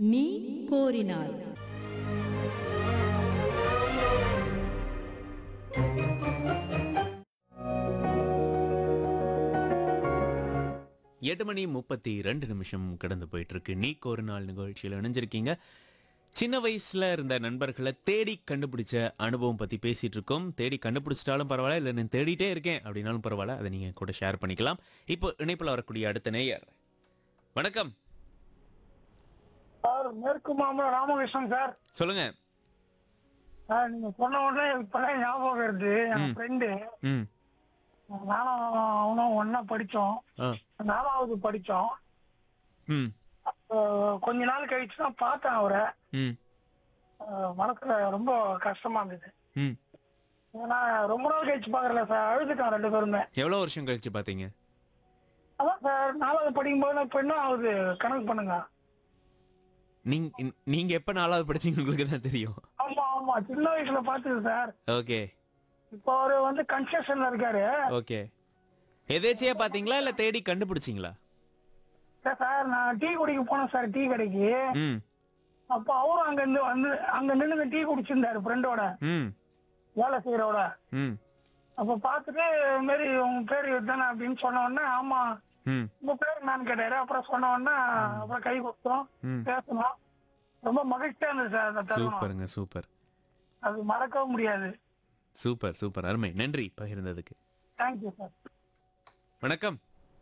நீ கோரினாய் எட்டு மணி முப்பத்தி ரெண்டு நிமிஷம் கடந்து போயிட்டு இருக்கு நீக்கு ஒரு நாள் நிகழ்ச்சியில் இணைஞ்சிருக்கீங்க சின்ன வயசுல இருந்த நண்பர்களை தேடி கண்டுபிடிச்ச அனுபவம் பத்தி பேசிட்டு இருக்கோம் தேடி கண்டுபிடிச்சிட்டாலும் பரவாயில்ல இல்லை நான் தேடிட்டே இருக்கேன் அப்படின்னாலும் பரவாயில்ல அதை நீங்க கூட ஷேர் பண்ணிக்கலாம் இப்போ இணைப்பில் வரக்கூடிய அடுத்த நேயர் வணக்கம் சார் மேற்கு மாமலம் ராமகிருஷ்ணன் சார் சொல்லுங்க சார் நீங்க சொன்ன உடனே இப்பதான் ஞாபகம் வருது என் ஃப்ரெண்டு ம் நானும் அவனும் ஒன்னா படிச்சோம் ஆ நாலாவது படிச்சோம் ம் அஹ் கொஞ்ச நாள் கழிச்சு தான் பார்த்தேன் அவரை ம் அஹ் மனசுல ரொம்ப கஷ்டமா இருந்தது ம் ஏன்னா ரொம்ப நாள் கழிச்சு பாக்குறல சார் அழுதுட்டோம் ரெண்டு பேருமே எவ்வளோ வருஷம் கழிச்சு பார்த்தீங்க அதான் சார் நாலாவது படிக்கும்போது நான் பெண்ணும் ஆகுது கணக்கு பண்ணுங்க நீங்க நீங்க எப்ப நாலாவது படிச்சீங்க உங்களுக்கு தான் தெரியும் ஆமா ஆமா சின்ன வயசுல பார்த்தது சார் ஓகே இப்போ அவரு வந்து கன்ஸ்ட்ரக்ஷன்ல இருக்காரு ஓகே எதேச்சியா பாத்தீங்களா இல்ல தேடி கண்டுபிடிச்சீங்களா சார், சார் நான் டீ குடிக்க போனேன் சார் டீ கடைக்கு ம் அப்ப அவரும் அங்க இருந்து வந்து அங்க நின்று டீ குடிச்சிருந்தாரு ஃப்ரெண்டோட ம் வேலை செய்யறோட ம் அப்ப பாத்துட்டு இது மாதிரி உங்க பேர் இதுதானே அப்படின்னு சொன்ன உடனே ஆமா ம் உங்க பேர் என்னன்னு கேட்டாரு அப்புறம் சொன்ன உடனே அப்புறம் கை கொடுத்தோம் ம். பேசணும் ரொம்ப மகிழ்ச்சியா இருந்தது சார் அந்த தருணம் சூப்பருங்க சூப்பர் அது மறக்கவும் முடியாது சூப்பர் சூப்பர் அருமை நன்றி பகிர்ந்ததுக்கு தேங்க்யூ சார் வணக்கம்